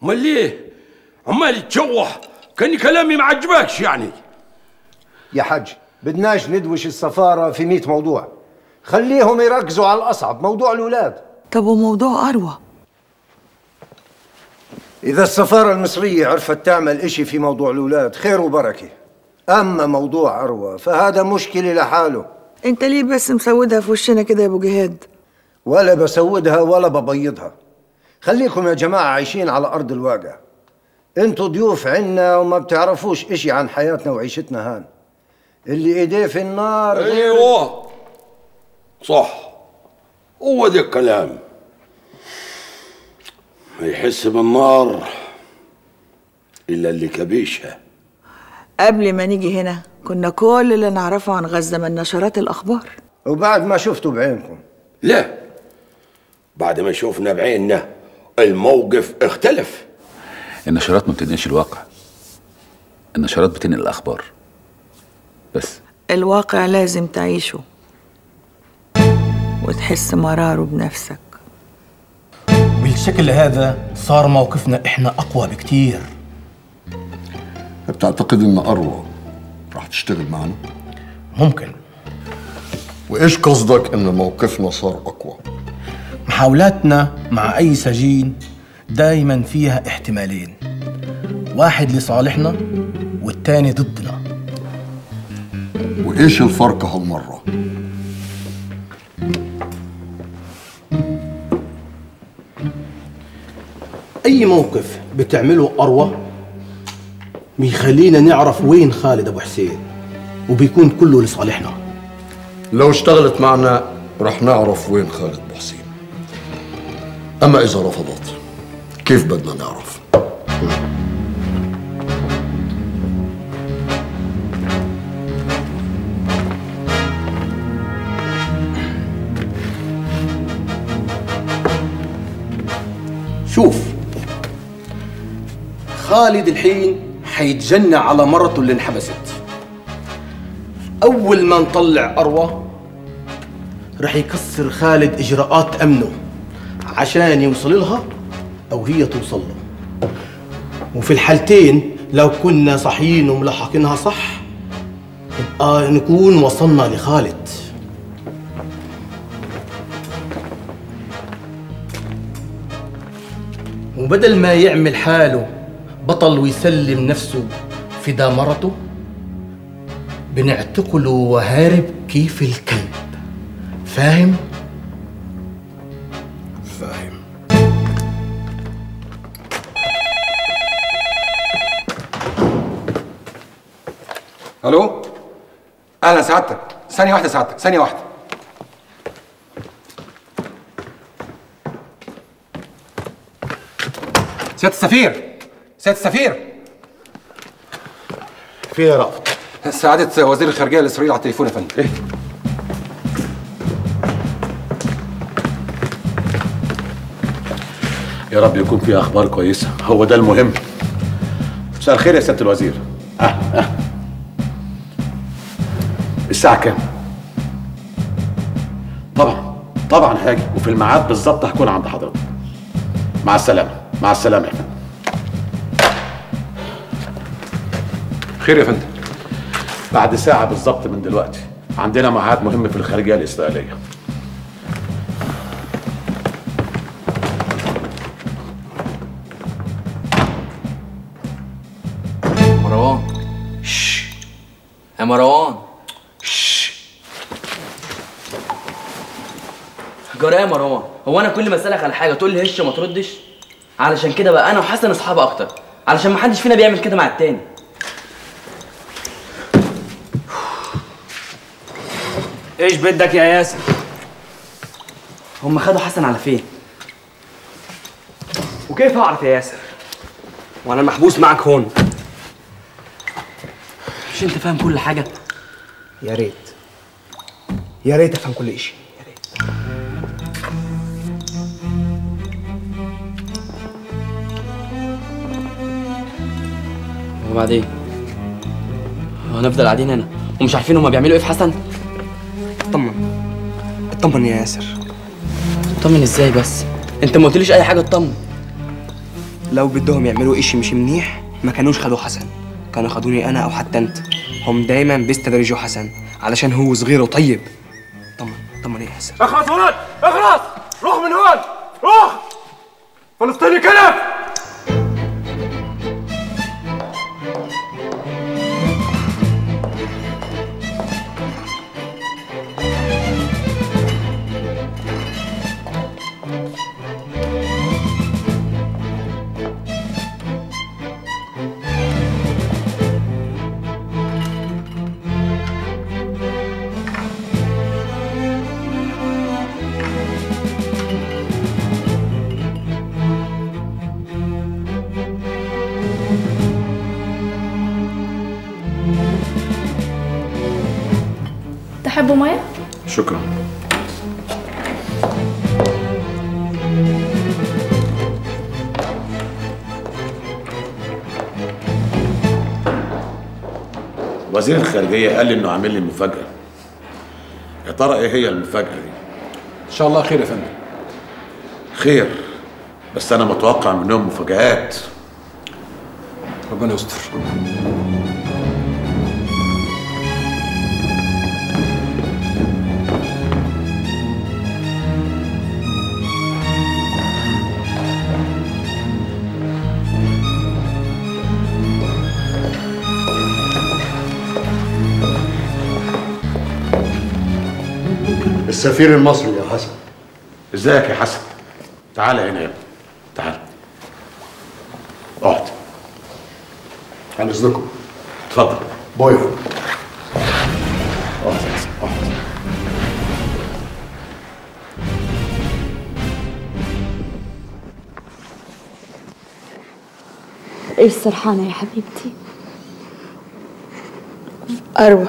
امال ليه عمال تشوح كان كلامي ما عجبكش يعني يا حاج بدناش ندوش السفارة في مئة موضوع خليهم يركزوا على الأصعب موضوع الأولاد طب وموضوع أروى إذا السفارة المصرية عرفت تعمل إشي في موضوع الأولاد خير وبركة أما موضوع أروى فهذا مشكلة لحاله انت ليه بس مسودها في وشنا كده يا ابو جهاد ولا بسودها ولا ببيضها خليكم يا جماعة عايشين على أرض الواقع انتوا ضيوف عنا وما بتعرفوش إشي عن حياتنا وعيشتنا هان اللي ايديه في النار غير ايوه صح هو ده الكلام ما يحس بالنار الا اللي كبيشها قبل ما نيجي هنا كنا كل اللي نعرفه عن غزة من نشرات الأخبار وبعد ما شفتوا بعينكم لا بعد ما شفنا بعيننا الموقف اختلف النشرات ما بتنقلش الواقع النشرات بتنقل الأخبار بس الواقع لازم تعيشه وتحس مراره بنفسك بالشكل هذا صار موقفنا احنا اقوى بكتير بتعتقد ان اروى راح تشتغل معنا ممكن وايش قصدك ان موقفنا صار اقوى محاولاتنا مع اي سجين دايما فيها احتمالين واحد لصالحنا والتاني ضدنا وايش الفرق هالمره اي موقف بتعمله اروى بيخلينا نعرف وين خالد ابو حسين وبيكون كله لصالحنا لو اشتغلت معنا رح نعرف وين خالد ابو حسين اما اذا رفضت كيف بدنا نعرف شوف خالد الحين حيتجنى على مرته اللي انحبست أول ما نطلع أروى رح يكسر خالد إجراءات أمنه عشان يوصل لها أو هي توصل له وفي الحالتين لو كنا صحيين وملحقينها صح يبقى نكون وصلنا لخالد وبدل ما يعمل حاله بطل ويسلم نفسه فدا مرته بنعتقله وهارب كيف الكلب فاهم؟ فاهم الو اهلا سعادتك ثانيه واحده سعادتك ثانيه واحده سياده السفير سياده السفير في يا رافض سعاده وزير الخارجيه الاسرائيلي على التليفون يا فندم ايه يا رب يكون في اخبار كويسه هو ده المهم مساء الخير يا سياده الوزير اه اه الساعه كام طبعا طبعا هاجي وفي الميعاد بالظبط هكون عند حضرتك مع السلامه مع السلامه يا فندم خير يا فندم بعد ساعه بالظبط من دلوقتي عندنا ميعاد مهم في الخارجيه الاسرائيليه مروان شش يا مروان جرى يا مروان هو انا كل ما اسالك على حاجه تقول لي هش وما تردش علشان كده بقى انا وحسن اصحاب اكتر علشان ما حدش فينا بيعمل كده مع التاني ايش بدك يا ياسر هم خدوا حسن على فين وكيف اعرف يا ياسر وانا محبوس معك هون مش انت فاهم كل حاجه يا ريت يا ريت افهم كل شيء وبعدين هنفضل قاعدين هنا ومش عارفين هما بيعملوا ايه في حسن اطمن اطمن يا ياسر اطمن ازاي بس انت ما قلتليش اي حاجه اطمن لو بدهم يعملوا اشي مش منيح ما كانوش خدوا حسن كانوا خدوني انا او حتى انت هم دايما بيستدرجوا حسن علشان هو صغير وطيب طمن طمن ايه حسن اخلص ولد اخلص روح من هون روح فلسطيني كلب تحبوا ميه شكرا وزير الخارجية قال لي انه عامل لي مفاجأة يا ترى ايه هي المفاجأة دي؟ ان شاء الله خير يا فندم خير بس انا متوقع منهم مفاجآت ربنا يستر السفير المصري يا حسن ازيك يا حسن تعال هنا يا ابني تعال اقعد عن اذنكم اتفضل بويا اقعد يا حسن اقعد ايش سرحانة يا حبيبتي؟ أروى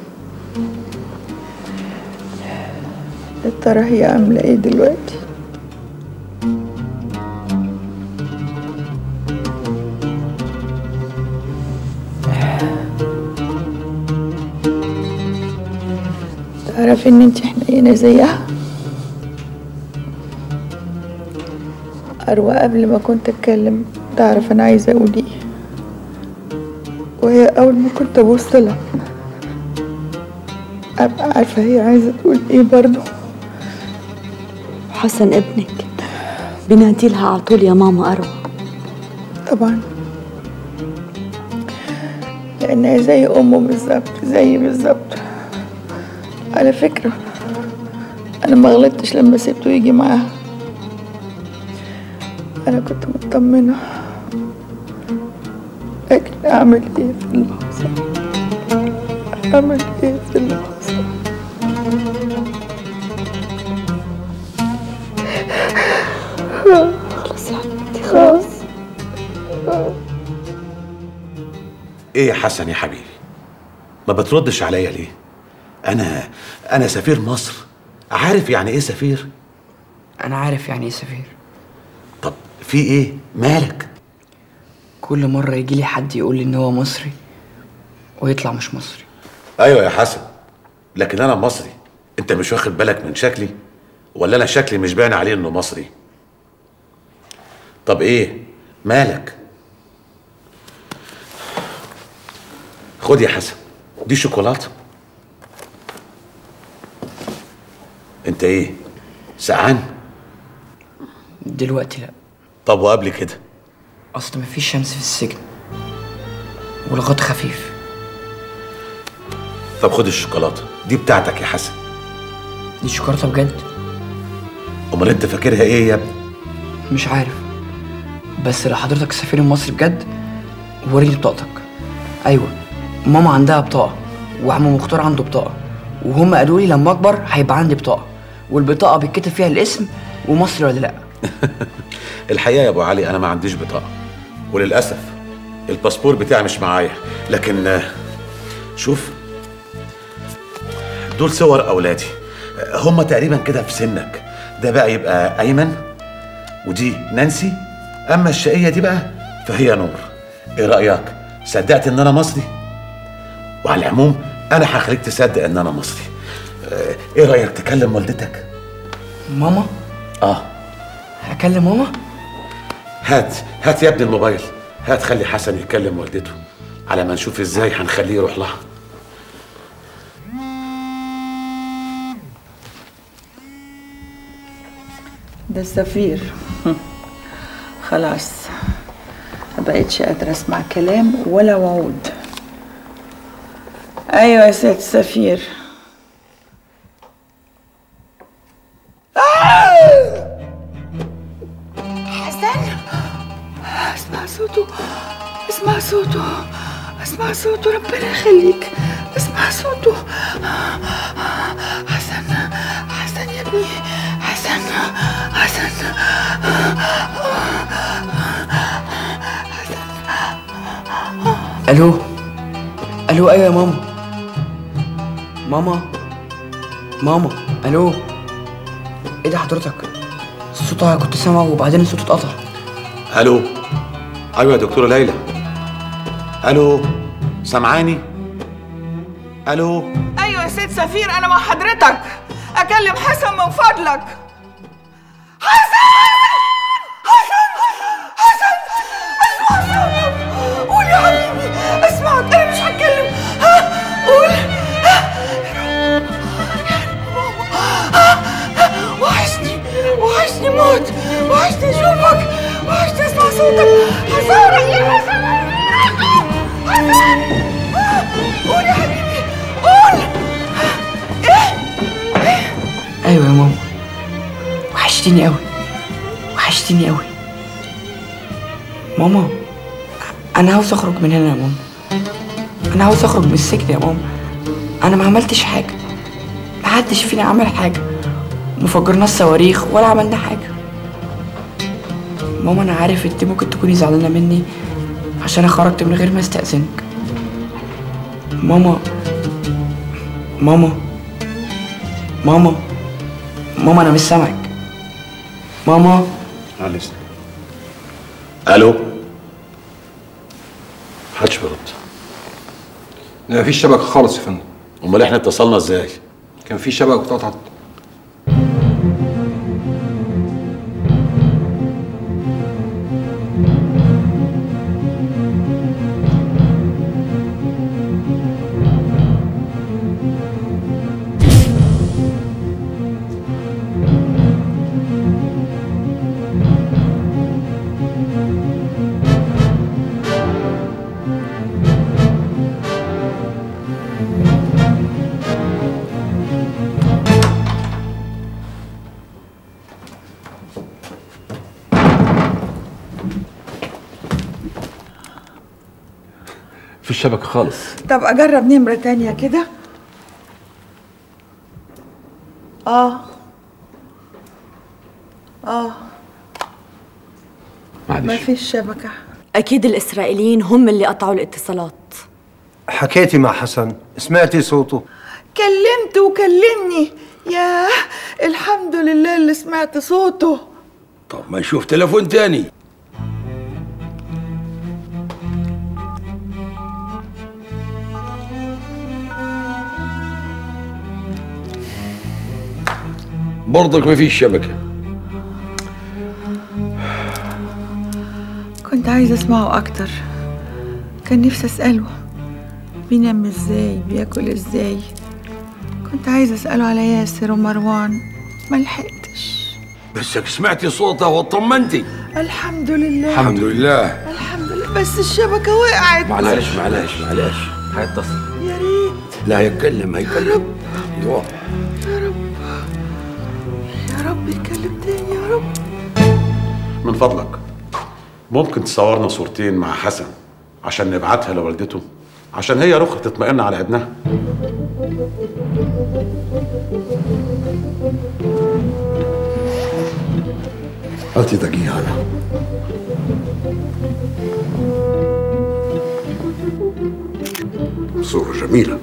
يا ترى هي عاملة ايه دلوقتي تعرفي ان انت حنينة زيها أروى قبل ما كنت أتكلم تعرف أنا عايزة أقول إيه وهي أول ما كنت أبص لها أبقى عارفة هي عايزة تقول إيه برضه حسن ابنك بنادي لها على طول يا ماما أروى طبعا لأنها زي أمه بالظبط زي بالظبط على فكرة أنا ما غلطتش لما سبته يجي معاها أنا كنت مطمنة لكن أعمل إيه في اللي حصل أعمل إيه في اللي حصل خلاص يا حبيبتي خلاص ايه يا حسن يا حبيبي ما بتردش عليا ليه انا انا سفير مصر عارف يعني ايه سفير انا عارف يعني ايه سفير طب في ايه مالك كل مرة يجي لي حد يقول لي ان هو مصري ويطلع مش مصري ايوه يا حسن لكن انا مصري انت مش واخد بالك من شكلي ولا انا شكلي مش باين عليه انه مصري طب ايه مالك خد يا حسن دي شوكولاته انت ايه سقعان دلوقتي لا طب وقبل كده اصل مفيش شمس في السجن والغط خفيف طب خد الشوكولاته دي بتاعتك يا حسن دي شوكولاته بجد امال انت فاكرها ايه يا ابني مش عارف بس لو حضرتك السفير المصري بجد وريني بطاقتك ايوه ماما عندها بطاقه وعم مختار عنده بطاقه وهم قالوا لي لما اكبر هيبقى عندي بطاقه والبطاقه بيتكتب فيها الاسم ومصري ولا لا الحقيقه يا ابو علي انا ما عنديش بطاقه وللاسف الباسبور بتاعي مش معايا لكن آه، شوف دول صور اولادي آه، هم تقريبا كده في سنك ده بقى يبقى ايمن ودي نانسي اما الشقيه دي بقى فهي نور ايه رايك صدقت ان انا مصري وعلى العموم انا هخليك تصدق ان انا مصري آه، ايه رايك تكلم والدتك ماما اه هكلم ماما هات هات يا ابني الموبايل هات خلي حسن يكلم والدته على ما نشوف ازاي هنخليه يروح لها ده السفير خلاص ما بقتش قادرة اسمع كلام ولا وعود ايوه يا سيد السفير حسن اسمع صوته اسمع صوته اسمع صوته ربنا يخليك اسمع صوته حسن حسن يا ابني حسن حسن الو الو ايوه يا ماما ماما ماما الو ايه ده حضرتك الصوت كنت سامعه وبعدين الصوت اتقطع الو ايوه يا دكتوره ليلى الو سامعاني الو ايوه يا سيد سفير انا مع حضرتك اكلم حسن من فضلك حسن حسن حسن اسمع صوتك قول يا حبيبي اسمعك انا مش هتكلم ها قول وحشني وحشني موت وحشني اشوفك وحشني اسمع صوتك حسن يا حسن حسن قول يا حبيبي قول ايوه يا ماما وحشتيني قوي وحشتيني قوي ماما انا عاوز اخرج من هنا يا ماما انا عاوز اخرج من السجن يا ماما انا ما عملتش حاجه ما حدش فينا عمل حاجه ما فجرناش صواريخ ولا عملنا حاجه ماما انا عارف انت ممكن تكوني زعلانه مني عشان انا خرجت من غير ما استاذنك ماما ماما ماما ماما انا مش سامعك ماما معلش الو محدش بيرد لا مفيش شبكه خالص يا فندم امال احنا اتصلنا ازاي كان في شبكه اتقطعت في الشبكه خالص طب اجرب نمرة تانية كده اه اه ما فيش شبكة أكيد الإسرائيليين هم اللي قطعوا الاتصالات حكيتي مع حسن سمعتي صوته كلمت وكلمني يا الحمد لله اللي سمعت صوته طب ما نشوف تليفون تاني برضك ما فيش شبكة كنت عايزة اسمعه اكتر كان نفسي اسأله بينام ازاي بياكل ازاي كنت عايزة اسأله على ياسر ومروان ما لحقتش بسك سمعتي صوته واطمنتي الحمد لله الحمد لله الحمد لله بس الشبكة وقعت معلش معلش معلش هيتصل يا ريت لا هيتكلم هيتكلم ايوه يا رب يا رب يتكلم تاني يا رب من فضلك ممكن تصورنا صورتين مع حسن عشان نبعتها لوالدته عشان هي رخ تطمئن على ابنها هاتي دقيقة أنا صورة جميلة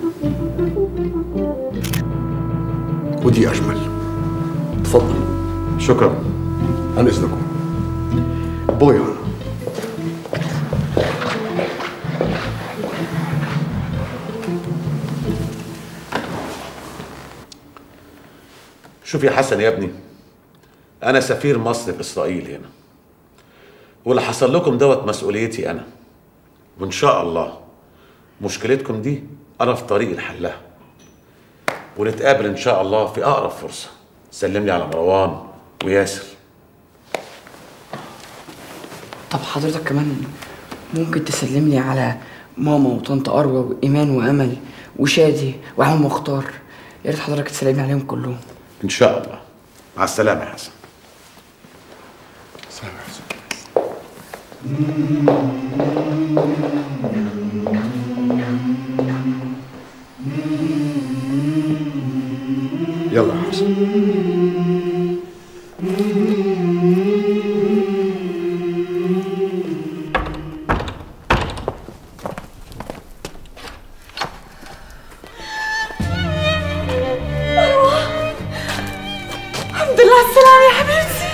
ودي أجمل تفضل شكرا عن إذنكم بويا شوف يا حسن يا ابني انا سفير مصر في اسرائيل هنا واللي حصل لكم دوت مسؤوليتي انا وان شاء الله مشكلتكم دي انا في طريق لحلها ونتقابل ان شاء الله في اقرب فرصه سلم لي على مروان وياسر طب حضرتك كمان ممكن تسلم لي على ماما وطنط أروى وإيمان وأمل وشادي وعم مختار يا ريت حضرتك تسلمي عليهم كلهم ان شاء الله مع السلامه يا حسن سلام يا حسن يلا يا حسن الحمد لله على السلامة يا حبيبتي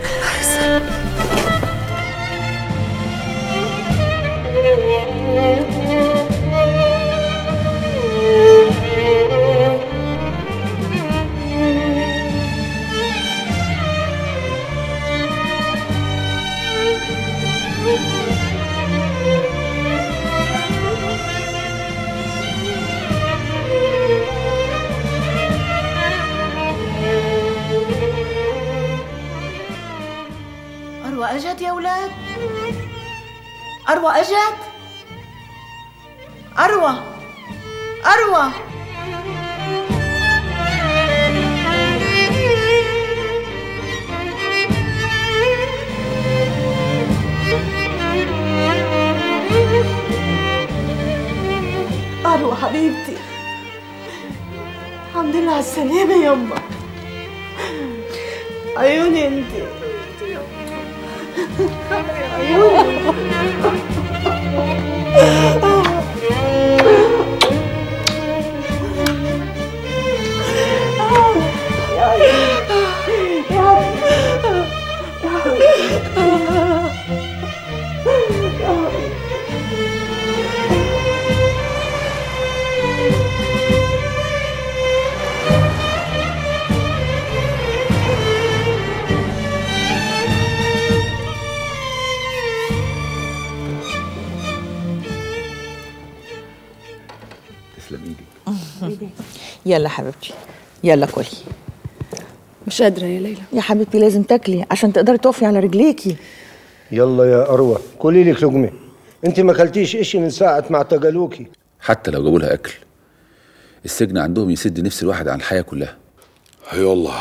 أروى أجت يا ولاد أروى أجت أروى أروى أروى حبيبتي الحمد لله على السلامة يما عيوني انتي تسلم ايدك يلا حبيبتي يلا كلي مش قادرة يا ليلى يا حبيبتي لازم تاكلي عشان تقدري تقفي على رجليكي يلا يا أروى كلي لك لقمة انت ما اكلتيش اشي من ساعة ما اعتقلوكي حتى لو جابوا لها اكل السجن عندهم يسد نفس الواحد عن الحياه كلها اي والله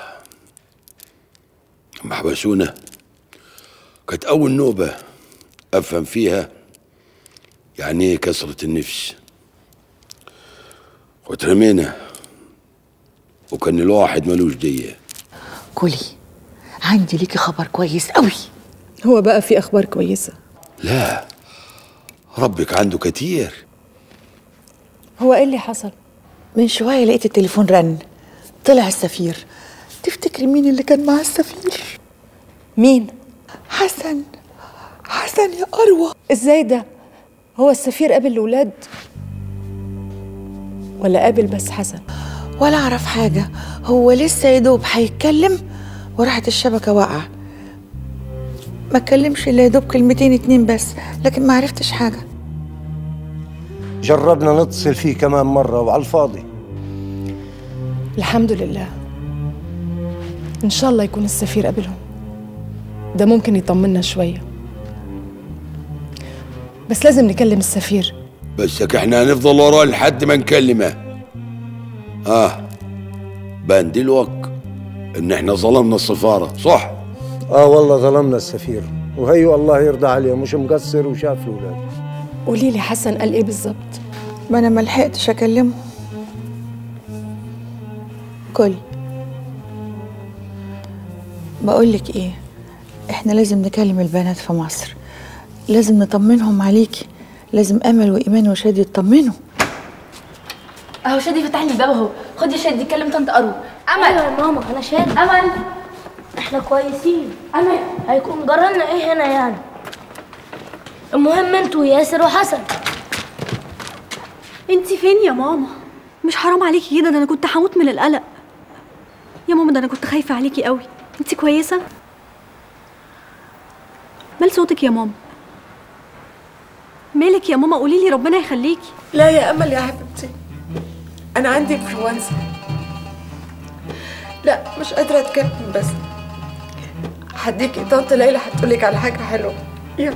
ما حبسونا كانت اول نوبه افهم فيها يعني ايه كسره النفس واترمينا وكان الواحد ملوش ديه كلي عندي ليكي خبر كويس قوي هو بقى في أخبار كويسة لا ربك عنده كتير هو إيه اللي حصل؟ من شوية لقيت التليفون رن طلع السفير تفتكري مين اللي كان مع السفير مين؟ حسن حسن يا أروى إزاي ده؟ هو السفير قابل الولاد ولا قابل بس حسن؟ ولا أعرف حاجة هو لسه يا دوب هيتكلم وراحت الشبكة واقعة ما اتكلمش إلا يا دوب كلمتين اتنين بس لكن ما عرفتش حاجة جربنا نتصل فيه كمان مرة وعلى الفاضي الحمد لله إن شاء الله يكون السفير قابلهم ده ممكن يطمنا شوية بس لازم نكلم السفير بسك احنا هنفضل وراه لحد ما نكلمه اه بان دلوقت ان احنا ظلمنا السفاره صح اه والله ظلمنا السفير وهيو الله يرضى عليه مش مقصر وشاف الولاد قولي لي حسن قال إيه بالظبط؟ ما أنا ما لحقتش أكلمه كل بقولك إيه إحنا لازم نكلم البنات في مصر لازم نطمنهم عليكي لازم أمل وإيمان وشادي يطمنوا اهو شادي فتح لي الباب اهو خد يا شادي كلم طنط ارو امل ايوه يا ماما انا شادي امل احنا كويسين امل هيكون جرالنا ايه هنا يعني المهم انتوا ياسر وحسن انت فين يا ماما مش حرام عليكي كده ده انا كنت هموت من القلق يا ماما ده انا كنت خايفه عليكي قوي انت كويسه مال صوتك يا ماما مالك يا ماما قولي لي ربنا يخليكي لا يا امل يا حبيبتي انا عندي انفلونزا لا مش قادره اتكلم بس هديكي طنط ليلى هتقولك على حاجه حلوه يلا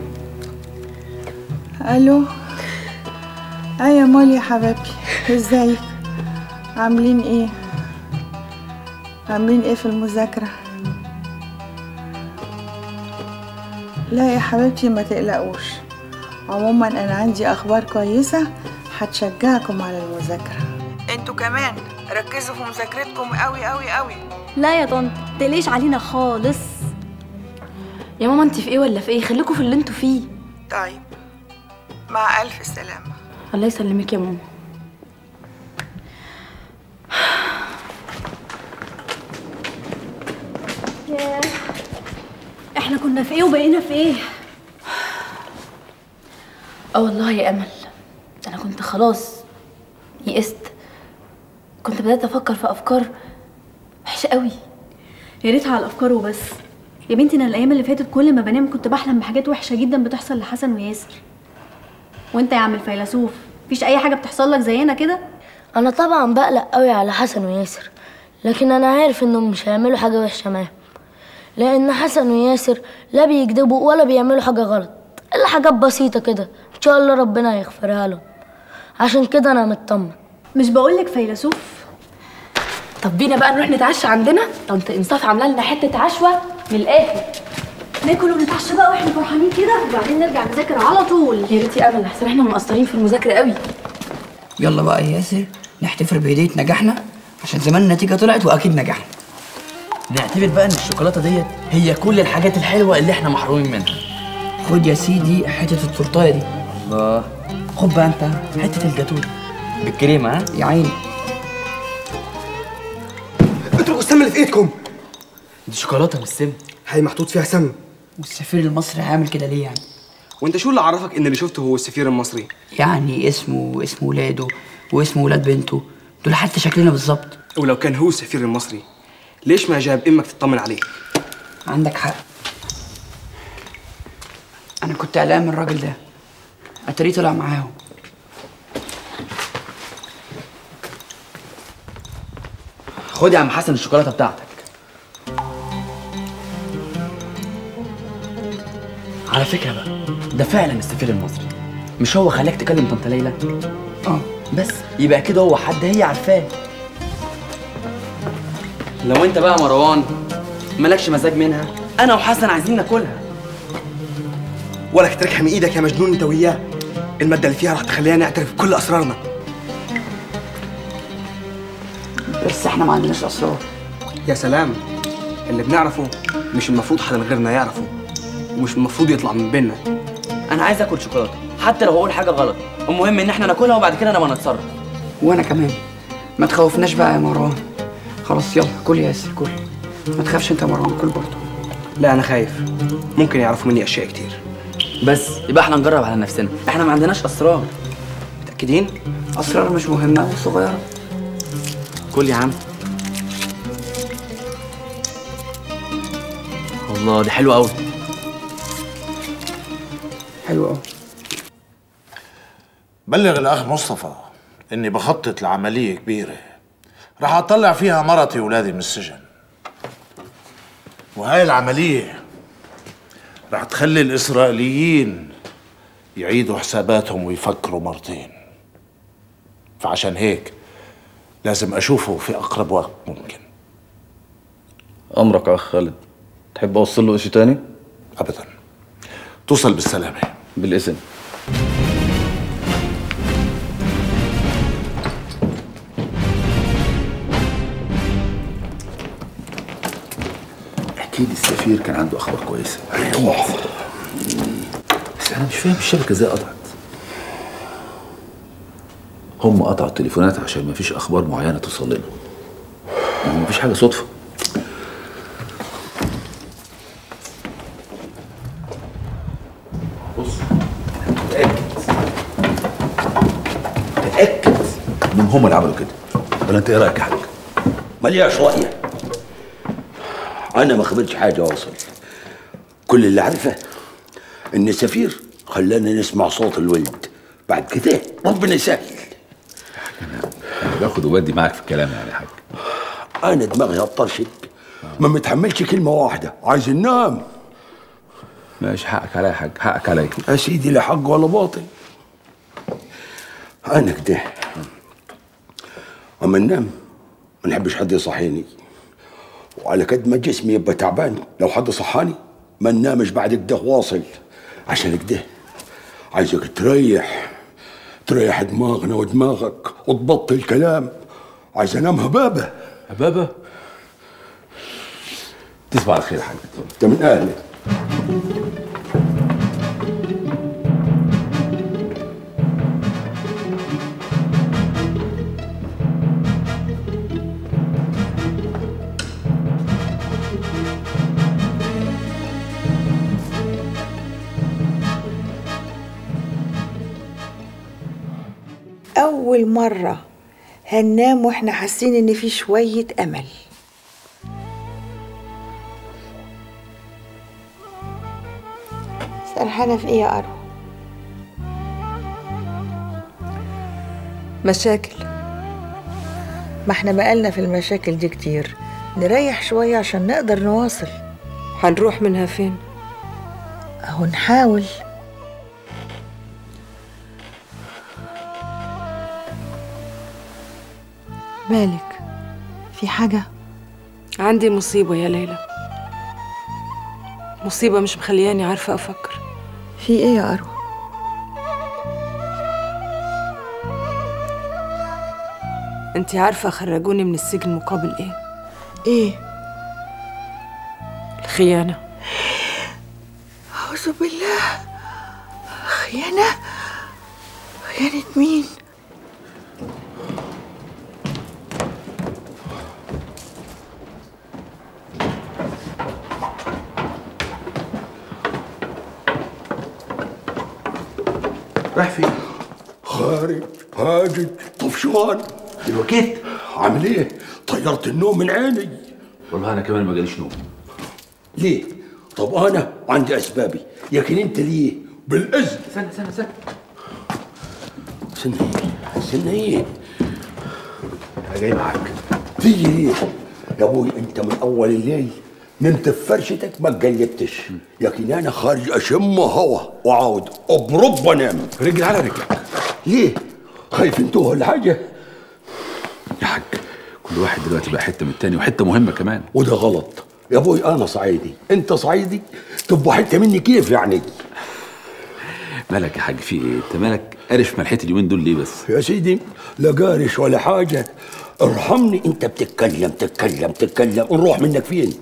الو اه يا مولي يا حبايبي ازيك عاملين ايه عاملين ايه في المذاكره لا يا حبيبتي ما تقلقوش عموما انا عندي اخبار كويسه هتشجعكم على المذاكره انتوا كمان ركزوا في مذاكرتكم قوي قوي قوي لا يا طنط تقلقيش علينا خالص يا ماما انت في ايه ولا في ايه خليكوا في اللي انتوا فيه طيب مع الف سلامه الله يسلمك يا ماما ياه احنا كنا في ايه وبقينا في ايه اه والله يا امل ده انا كنت خلاص يئست كنت بدات افكر في افكار وحشه قوي يا ريتها على الافكار وبس يا بنتي انا الايام اللي فاتت كل ما بنام كنت بحلم بحاجات وحشه جدا بتحصل لحسن وياسر وانت يا عم الفيلسوف مفيش اي حاجه بتحصل لك زينا كده انا طبعا بقلق قوي على حسن وياسر لكن انا عارف انهم مش هيعملوا حاجه وحشه معاهم لان حسن وياسر لا بيكذبوا ولا بيعملوا حاجه غلط الا حاجات بسيطه كده ان شاء الله ربنا يغفرها لهم عشان كده انا مطمن مش بقولك فيلسوف طب بينا بقى نروح نتعشى عندنا طنط انصاف عامله لنا حته عشوه من الاخر ناكل ونتعشى بقى واحنا فرحانين كده وبعدين نرجع نذاكر على طول يا ريت يا امل احسن احنا مقصرين في المذاكره قوي يلا بقى يا ياسر نحتفل بهدية نجاحنا عشان زمان النتيجة طلعت وأكيد نجحنا نعتبر بقى ان الشوكولاته ديت هي كل الحاجات الحلوه اللي احنا محرومين منها خد يا سيدي حتة التورتاية دي الله خد بقى أنت حتة الجاتوه دي بالكريمه ها يا عيني اتركوا السم اللي في ايدكم دي شوكولاته مش سم هي محطوط فيها سم والسفير المصري هيعمل كده ليه يعني؟ وانت شو اللي عرفك ان اللي شفته هو السفير المصري يعني اسمه واسم ولاده واسم ولاد بنته دول حتى شكلنا بالظبط ولو كان هو السفير المصري ليش ما جاب امك تطمن عليه عندك حق أنا كنت قلقان من الراجل ده أتاريه طلع معاهم خد يا عم حسن الشوكولاته بتاعتك على فكره بقى ده فعلا السفير المصري مش هو خلاك تكلم طنط ليلى اه بس يبقى كده هو حد هي عارفاه لو انت بقى مروان مالكش مزاج منها انا وحسن عايزين ناكلها ولا تركها من ايدك يا مجنون انت وياه الماده اللي فيها راح تخلينا نعترف بكل اسرارنا بس احنا ما عندناش أسرار يا سلام اللي بنعرفه مش المفروض حدا غيرنا يعرفه ومش المفروض يطلع من بيننا انا عايز اكل شوكولاته حتى لو هقول حاجه غلط المهم ان احنا ناكلها وبعد كده نبقى نتصرف وأنا كمان ما تخوفناش بقى يا مروان خلاص يلا كل يا ياسر كل ما تخافش أنت يا مروان كل برضه لا انا خايف ممكن يعرفوا مني اشياء كتير بس يبقى احنا نجرب على نفسنا احنا ما عندناش اسرار متاكدين أسرار مش مهمة وصغيرة كل يا عم الله دي حلوه قوي حلو قوي بلغ الاخ مصطفى اني بخطط لعمليه كبيره رح اطلع فيها مرتي وولادي من السجن وهاي العمليه رح تخلي الاسرائيليين يعيدوا حساباتهم ويفكروا مرتين فعشان هيك لازم اشوفه في اقرب وقت ممكن امرك يا اخ خالد تحب اوصل له شيء تاني ابدا توصل بالسلامه بالاذن اكيد السفير كان عنده اخبار كويسه اكيد بس انا مش فاهم الشبكه ازاي قطعت هم قطعوا التليفونات عشان ما فيش اخبار معينه توصل لنا يعني ما فيش حاجه صدفه بص أنا متاكد متاكد انهم هم اللي عملوا كده ولا انت ايه رايك يا حاج ملياش رأيه أنا ما خبرتش حاجة واصل كل اللي عارفه ان السفير خلانا نسمع صوت الولد بعد كده ربنا يسهل باخد وبدي معاك في الكلام يعني يا حاج انا دماغي هطرشك ما متحملش كلمه واحده عايز انام ماشي حقك عليا يا حاج حقك عليا يا سيدي لا حق ولا باطل انا كده اما انام ما نحبش حد يصحيني وعلى قد ما جسمي يبقى تعبان لو حد صحاني ما ننامش بعد كده واصل عشان كده عايزك تريح تريح دماغنا ودماغك وتبطل كلام عايز انام هبابه هبابه تصبح على خير يا حاج انت من اهلي أول مرة هننام واحنا حاسين إن في شوية أمل سرحانة في إيه يا أروى؟ مشاكل ما احنا بقالنا في المشاكل دي كتير نريح شوية عشان نقدر نواصل هنروح منها فين أهو نحاول مالك في حاجة عندي مصيبة يا ليلى مصيبة مش مخلياني عارفة أفكر في إيه يا أروى؟ انتي عارفة خرجوني من السجن مقابل ايه؟ إيه؟ الخيانة أعوذ بالله خيانة خيانة مين؟ رايح فين؟ خارج هاجد طفشان الوكيل عامل ايه؟ طيرت النوم من عيني والله انا كمان ما جاليش نوم ليه؟ طب انا عندي اسبابي لكن انت ليه؟ بالاذن استنى استنى استنى استنى ايه؟ استنى ايه؟ انا جاي معاك تيجي ليه؟ يا ابوي انت من اول الليل نمت في فرشتك ما اتقلبتش لكن انا خارج اشم هوا وعاود ابرب وانام رجل على رجلك ليه؟ خايف انتوا ولا حاجه؟ يا حاج كل واحد دلوقتي بقى حته من التاني وحته مهمه كمان وده غلط يا ابوي انا صعيدي انت صعيدي تبقى حته مني كيف يعني مالك يا حاج في ايه انت مالك قارش ملحتي اليومين دول ليه بس يا سيدي لا قارش ولا حاجه ارحمني انت بتتكلم تتكلم تتكلم نروح منك فين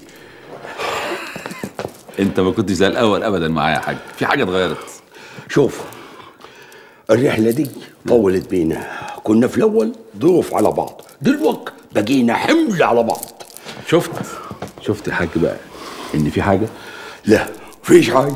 انت ما كنتش زي الاول ابدا معايا يا حاج في حاجه اتغيرت شوف الرحله دي طولت بينا كنا في الاول ضيوف على بعض دلوقتي بقينا حمل على بعض شفت شفت يا حاج بقى ان في حاجه لا مفيش حاجه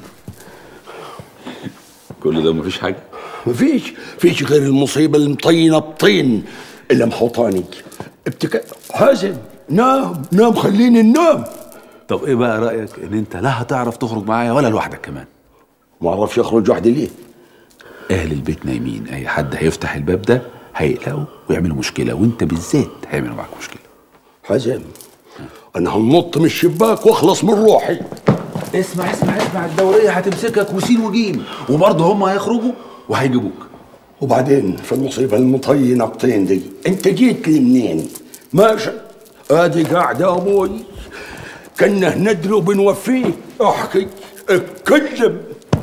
كل ده مفيش حاجه مفيش فيش غير المصيبه المطينه بطين اللي محوطاني ابتكا حازم نام نام خليني ننام طب ايه بقى رايك ان انت لا هتعرف تخرج معايا ولا لوحدك كمان ما اعرفش اخرج وحدي ليه اهل البيت نايمين اي حد هيفتح الباب ده هيقلقوا ويعملوا مشكله وانت بالذات هيعملوا معاك مشكله حازم انا هنط من الشباك واخلص من روحي اسمع اسمع اسمع الدوريه هتمسكك وسين وجيم وبرضه هم هيخرجوا وهيجيبوك وبعدين في المصيبه المطينه بطين دي انت جيت لي منين ماشي ادي قاعده يا ابوي كنا ندري وبنوفيه احكي اتكلم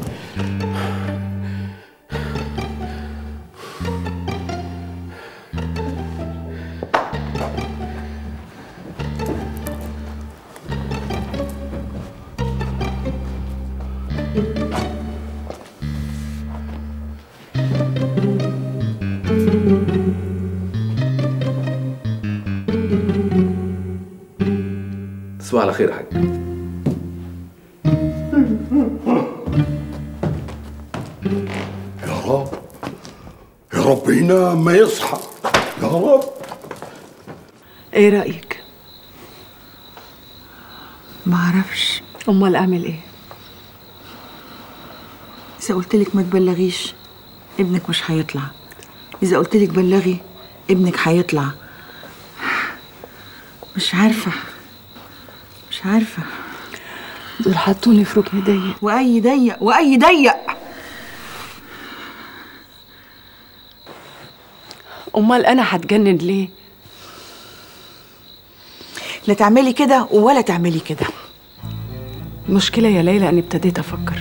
تصبح على خير يا حاج يا رب يا رب ينام ما يصحى يا رب ايه رأيك؟ معرفش امال اعمل ايه؟ إذا قلت لك ما تبلغيش ابنك مش هيطلع إذا قلت لك بلغي ابنك هيطلع مش عارفة مش عارفة دول حطوني في ركن ضيق وأي ضيق وأي ضيق امال انا هتجنن ليه لا تعملي كده ولا تعملي كده المشكله يا ليلى اني ابتديت افكر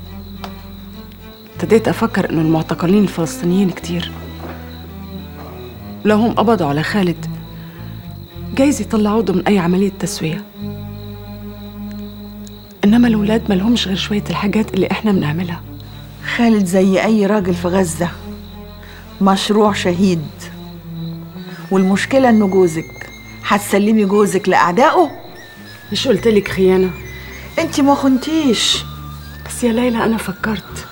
ابتديت افكر ان المعتقلين الفلسطينيين كتير لو هم قبضوا على خالد جايز يطلعوه من اي عمليه تسويه انما الولاد ملهمش غير شويه الحاجات اللي احنا بنعملها خالد زي أي راجل في غزة مشروع شهيد والمشكلة إنه جوزك هتسلمي جوزك لأعدائه مش قلتلك خيانه انت ما خنتيش بس يا ليلى انا فكرت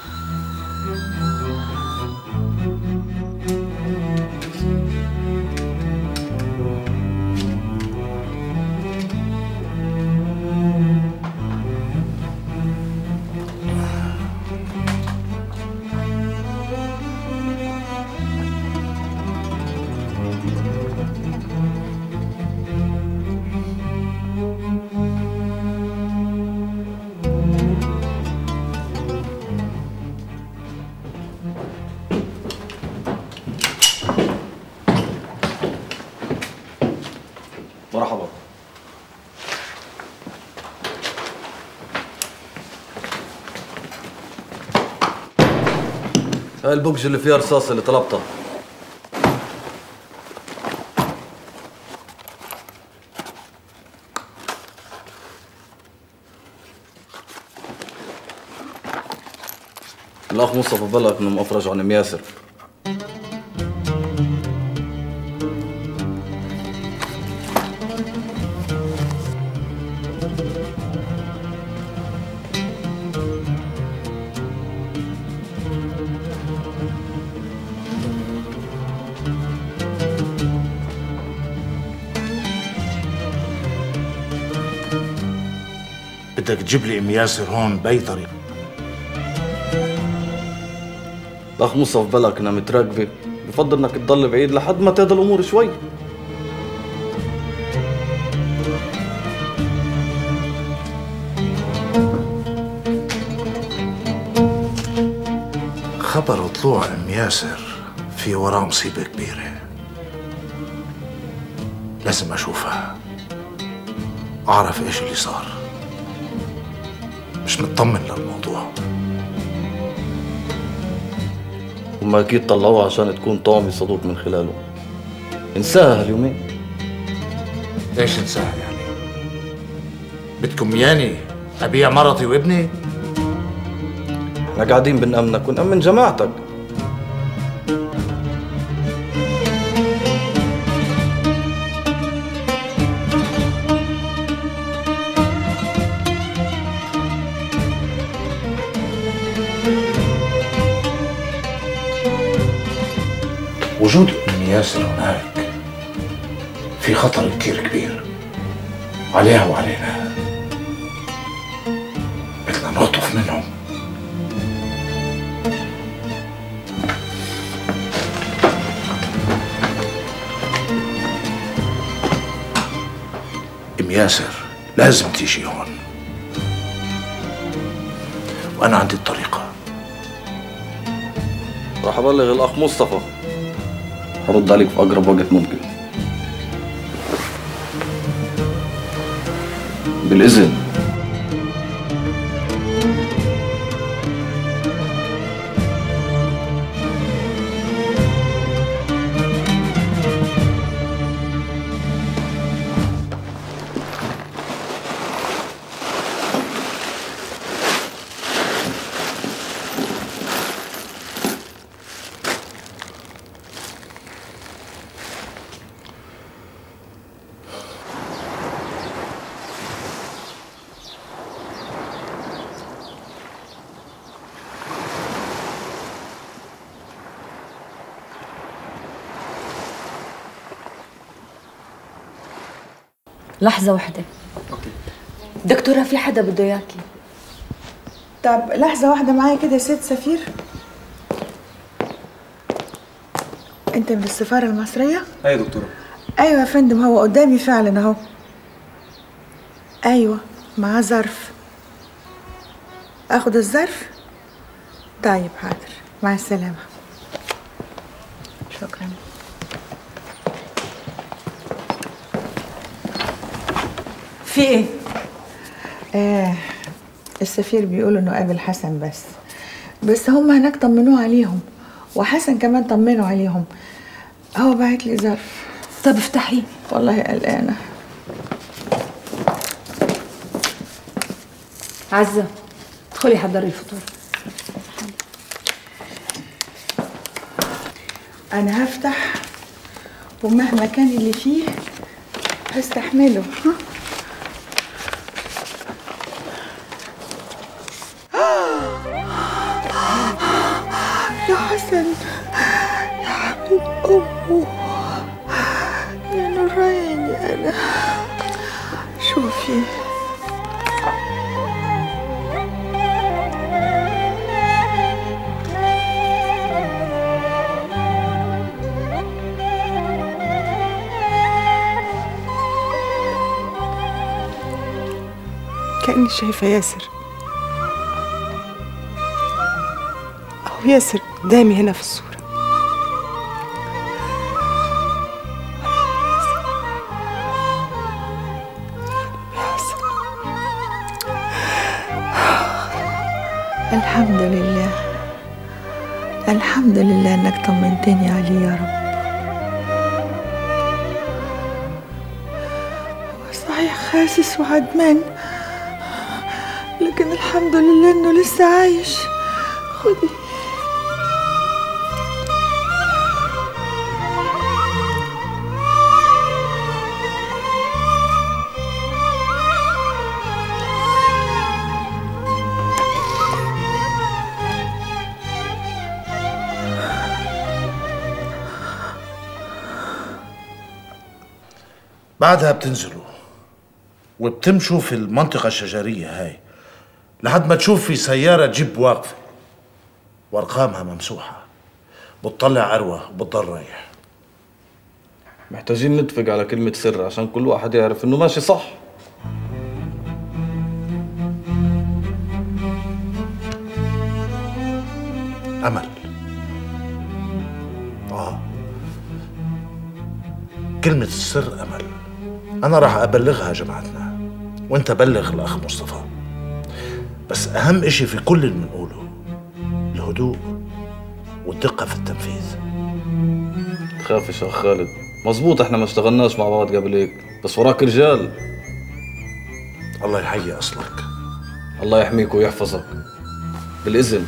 مرحبا هاي البوكس اللي فيها رصاص اللي طلبتها الأخ مصطفى بلغ إنه مفرج عن أم ياسر بدك تجيب لي ام ياسر هون باي طريقه الأخ مصطفى بلغ إنها متراكبة بفضل إنك تضل بعيد لحد ما تهدى الأمور شوي خبر طلوع ام ياسر في وراه مصيبه كبيره لازم اشوفها اعرف ايش اللي صار مش مطمن للموضوع هم أكيد طلعوها عشان تكون طعم صدوق من خلاله انساها هاليومين ليش انساها يعني بدكم ياني ابيع مرتي وابني احنا قاعدين بنأمنك ونأمن جماعتك وجود ام ياسر هناك في خطر كتير كبير عليها وعلينا بدنا نخطف منهم ام ياسر لازم تيجي هون وانا عندي الطريقه راح أبلغ الأخ مصطفى هرد عليك في أقرب وقت ممكن بالإذن لحظة واحدة دكتورة في حدا بده اياكي طب لحظة واحدة معايا كده يا ست سفير انت من السفارة المصرية؟ ايوه يا دكتوره ايوه يا فندم هو قدامي فعلا اهو ايوه معاه ظرف اخد الظرف طيب حاضر مع السلامة شكرا في ايه؟ آه السفير بيقول انه قابل حسن بس بس هم هناك طمنوه عليهم وحسن كمان طمنوا عليهم هو بعت لي ظرف طب افتحيه والله قلقانه عزة ادخلي حضري الفطور انا هفتح ومهما كان اللي فيه هستحمله ها يا حسن يا حبيب أمه يا نور عيني أنا شوفي كأني شايفة ياسر أو ياسر قدامي هنا في الصورة الحمد لله الحمد لله انك طمنتني عليه يا رب هو صحيح خاسس وعدمان لكن الحمد لله انه لسه عايش خدي بعدها بتنزلوا وبتمشوا في المنطقة الشجرية هاي لحد ما تشوف في سيارة جيب واقفة وأرقامها ممسوحة بتطلع أروى وبتضل رايح محتاجين نتفق على كلمة سر عشان كل واحد يعرف انه ماشي صح أمل آه كلمة السر أمل أنا راح أبلغها جماعتنا وأنت بلغ الأخ مصطفى بس أهم إشي في كل اللي بنقوله الهدوء والدقة في التنفيذ تخافش يا خالد مزبوط احنا ما اشتغلناش مع بعض قبل هيك بس وراك رجال الله يحيي أصلك الله يحميك ويحفظك بالإذن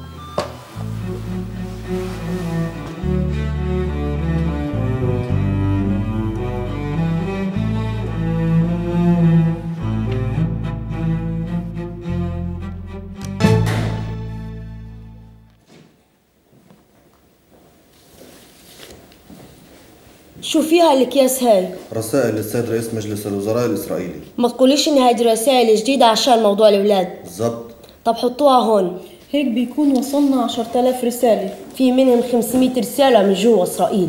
شو فيها الاكياس هاي؟ رسائل للسيد رئيس مجلس الوزراء الإسرائيلي ما تقوليش ان هاي رسائل جديدة عشان موضوع الاولاد بالضبط طب حطوها هون هيك بيكون وصلنا 10000 رسالة في منهم 500 رسالة من جوا اسرائيل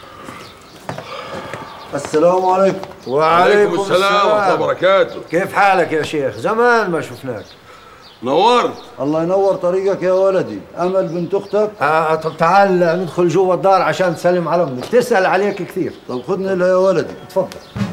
السلام عليكم وعليكم السلام ورحمة الله وبركاته كيف حالك يا شيخ زمان ما شفناك نورت الله ينور طريقك يا ولدي امل بنت اختك آه طب تعال ندخل جوا الدار عشان تسلم على امك تسال عليك كثير طب خدني لها يا ولدي تفضل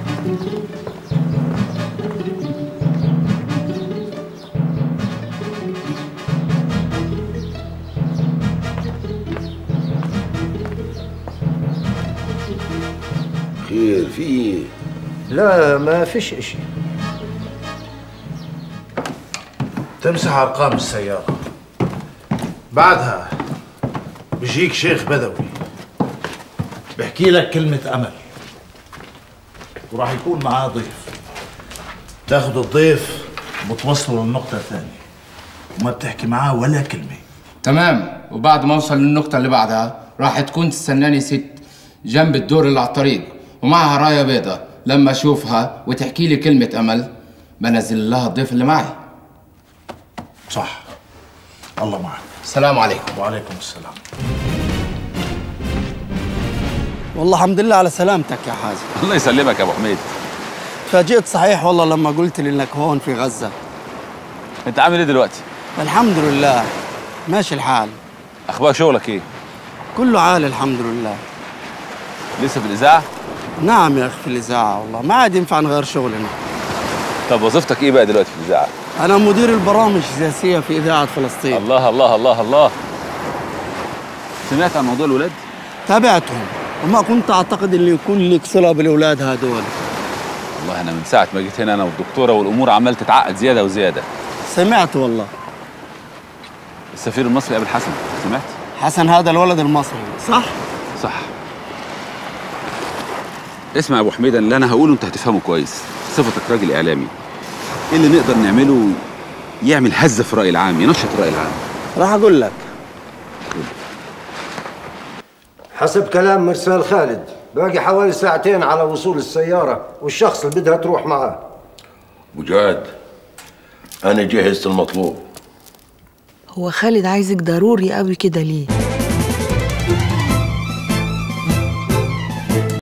خير في ايه؟ لا ما فيش اشي تمسح أرقام السيارة بعدها بيجيك شيخ بدوي بحكي لك كلمة أمل وراح يكون معاه ضيف تاخد الضيف وتوصله للنقطة الثانية وما بتحكي معاه ولا كلمة تمام وبعد ما اوصل للنقطة اللي بعدها راح تكون تستناني ست جنب الدور اللي على الطريق ومعها راية بيضة لما اشوفها وتحكي لي كلمة امل بنزل لها الضيف اللي معي صح الله معك السلام عليكم وعليكم السلام والله الحمد لله على سلامتك يا حازم الله يسلمك يا ابو حميد فاجئت صحيح والله لما قلت لي انك هون في غزه انت عامل ايه دلوقتي الحمد لله ماشي الحال اخبار شغلك ايه كله عال الحمد لله لسه في الاذاعه نعم يا اخي في الاذاعه والله ما عاد ينفع نغير شغلنا طب وظيفتك ايه بقى دلوقتي في الاذاعه انا مدير البرامج السياسيه في اذاعه فلسطين الله الله الله الله سمعت عن موضوع الولاد تابعتهم وما كنت اعتقد ان يكون لك صله بالاولاد هذول والله انا من ساعه ما جيت هنا انا والدكتوره والامور عمال تتعقد زياده وزياده سمعت والله السفير المصري قابل حسن سمعت حسن هذا الولد المصري صح صح اسمع يا ابو حميد اللي انا هقوله انت هتفهمه كويس صفتك راجل اعلامي ايه اللي نقدر نعمله يعمل هزه في الراي العام ينشط الراي العام راح اقول لك حسب كلام مرسال خالد باقي حوالي ساعتين على وصول السيارة والشخص اللي بدها تروح معاه وجاد انا جهزت المطلوب هو خالد عايزك ضروري قوي كده ليه